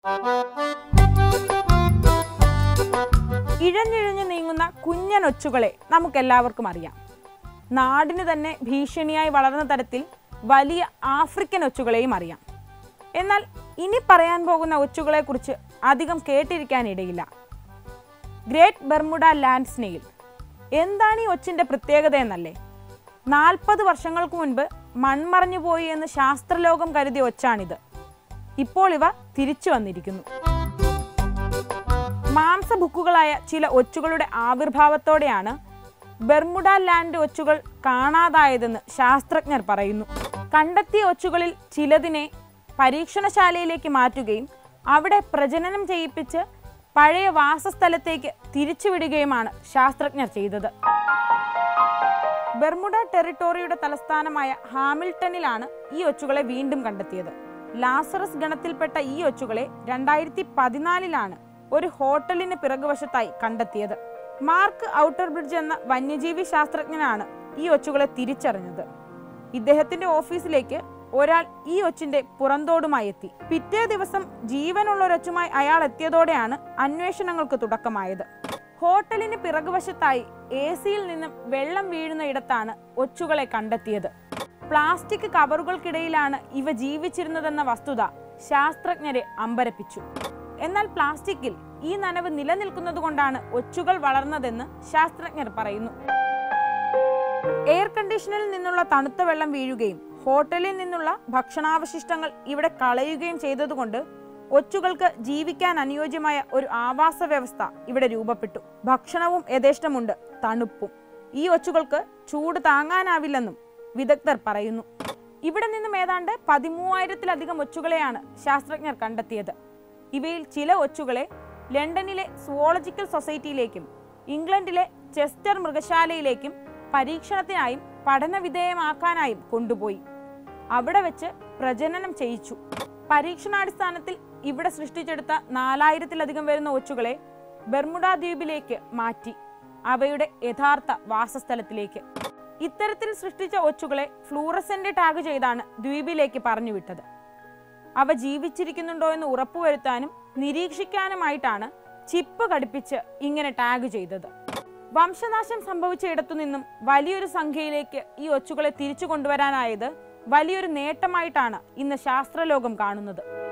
ഇഴഞ്ഞിഴഞ്ഞ് നീങ്ങുന്ന കുഞ്ഞനൊച്ചുകളെ നമുക്കെല്ലാവർക്കും അറിയാം നാടിന് തന്നെ ഭീഷണിയായി വളർന്ന തരത്തിൽ വലിയ ആഫ്രിക്കൻ ഒച്ചുകളെയും അറിയാം എന്നാൽ ഇനി പറയാൻ പോകുന്ന ഒച്ചുകളെക്കുറിച്ച് അധികം കേട്ടിരിക്കാനിടയില്ല ഗ്രേറ്റ് ബെർമുഡ ലാൻഡ് സ്നെയിൽ എന്താണ് ഈ ഒച്ചിൻ്റെ പ്രത്യേകത എന്നല്ലേ നാൽപ്പത് വർഷങ്ങൾക്ക് മുൻപ് മൺമറഞ്ഞു പോയി എന്ന് ശാസ്ത്രലോകം കരുതിയ ഒച്ചാണിത് ഇപ്പോൾ ഇവ തിരിച്ചു വന്നിരിക്കുന്നു മാംസഭുക്കുകളായ ചില ഒച്ചുകളുടെ ആവിർഭാവത്തോടെയാണ് ബെർമുഡ ലാൻഡ് ഒച്ചുകൾ കാണാതായതെന്ന് ശാസ്ത്രജ്ഞർ പറയുന്നു കണ്ടെത്തിയ ഒച്ചുകളിൽ ചിലതിനെ പരീക്ഷണശാലയിലേക്ക് മാറ്റുകയും അവിടെ പ്രജനനം ചെയ്യിപ്പിച്ച് പഴയ വാസസ്ഥലത്തേക്ക് തിരിച്ചുവിടുകയുമാണ് ശാസ്ത്രജ്ഞർ ചെയ്തത് ബെർമുഡ ടെറിട്ടോറിയുടെ തലസ്ഥാനമായ ഹാമിൽട്ടണിലാണ് ഈ ഒച്ചുകളെ വീണ്ടും കണ്ടെത്തിയത് ലാസറസ് ഗണത്തിൽപ്പെട്ട ഈ ഒച്ചുകളെ രണ്ടായിരത്തി പതിനാലിലാണ് ഒരു ഹോട്ടലിന് പിറകുവശത്തായി കണ്ടെത്തിയത് മാർക്ക് ഔട്ടർ ബ്രിഡ്ജ് എന്ന വന്യജീവി ശാസ്ത്രജ്ഞനാണ് ഈ ഒച്ചുകളെ തിരിച്ചറിഞ്ഞത് ഇദ്ദേഹത്തിന്റെ ഓഫീസിലേക്ക് ഒരാൾ ഈ ഒച്ചിന്റെ പുറന്തോടുമായി എത്തി പിറ്റേ ദിവസം ജീവനുള്ള ഒരൊച്ചുമായി അയാൾ എത്തിയതോടെയാണ് അന്വേഷണങ്ങൾക്ക് തുടക്കമായത് ഹോട്ടലിന് പിറകുവശത്തായി എ സിയിൽ നിന്നും വെള്ളം വീഴുന്ന ഇടത്താണ് ഒച്ചുകളെ കണ്ടെത്തിയത് പ്ലാസ്റ്റിക് കവറുകൾക്കിടയിലാണ് ഇവ ജീവിച്ചിരുന്നതെന്ന വസ്തുത ശാസ്ത്രജ്ഞരെ അമ്പരപ്പിച്ചു എന്നാൽ പ്ലാസ്റ്റിക്കിൽ ഈ നനവ് നിലനിൽക്കുന്നത് കൊണ്ടാണ് ഒച്ചുകൾ വളർന്നതെന്ന് ശാസ്ത്രജ്ഞർ പറയുന്നു എയർ കണ്ടീഷനിൽ നിന്നുള്ള തണുത്ത വെള്ളം വീഴുകയും ഹോട്ടലിൽ നിന്നുള്ള ഭക്ഷണാവശിഷ്ടങ്ങൾ ഇവിടെ കളയുകയും ചെയ്തതുകൊണ്ട് ഒച്ചുകൾക്ക് ജീവിക്കാൻ അനുയോജ്യമായ ഒരു ആവാസ വ്യവസ്ഥ ഇവിടെ രൂപപ്പെട്ടു ഭക്ഷണവും യഥേഷ്ടമുണ്ട് തണുപ്പും ഈ ഒച്ചുകൾക്ക് ചൂട് താങ്ങാനാവില്ലെന്നും വിദഗ്ധർ പറയുന്നു ഇവിടെ നിന്നും ഏതാണ്ട് പതിമൂവായിരത്തിലധികം ഒച്ചുകളെയാണ് ശാസ്ത്രജ്ഞർ കണ്ടെത്തിയത് ഇവയിൽ ചില ഒച്ചുകളെ ലണ്ടനിലെ സുവോളജിക്കൽ സൊസൈറ്റിയിലേക്കും ഇംഗ്ലണ്ടിലെ ചെസ്റ്റർ മൃഗശാലയിലേക്കും പരീക്ഷണത്തിനായും പഠനവിധേയമാക്കാനായും കൊണ്ടുപോയി അവിടെ വെച്ച് പ്രജനനം ചെയ്യിച്ചു പരീക്ഷണാടിസ്ഥാനത്തിൽ ഇവിടെ സൃഷ്ടിച്ചെടുത്ത നാലായിരത്തിലധികം വരുന്ന ഒച്ചുകളെ ബെർമുഡ ദ്വീപിലേക്ക് മാറ്റി അവയുടെ യഥാർത്ഥ വാസസ്ഥലത്തിലേക്ക് ഇത്തരത്തിൽ സൃഷ്ടിച്ച ഒച്ചുകളെ ഫ്ലൂറസെന്റ് ടാഗ് ചെയ്താണ് ദ്വീപിലേക്ക് പറഞ്ഞുവിട്ടത് അവ ജീവിച്ചിരിക്കുന്നുണ്ടോ എന്ന് ഉറപ്പുവരുത്താനും നിരീക്ഷിക്കാനുമായിട്ടാണ് ചിപ്പ് ഘടിപ്പിച്ച് ഇങ്ങനെ ടാഗ് ചെയ്തത് വംശനാശം സംഭവിച്ച ഇടത്തു നിന്നും വലിയൊരു സംഖ്യയിലേക്ക് ഈ ഒച്ചുകളെ തിരിച്ചു കൊണ്ടുവരാനായത് വലിയൊരു നേട്ടമായിട്ടാണ് ഇന്ന് ശാസ്ത്രലോകം കാണുന്നത്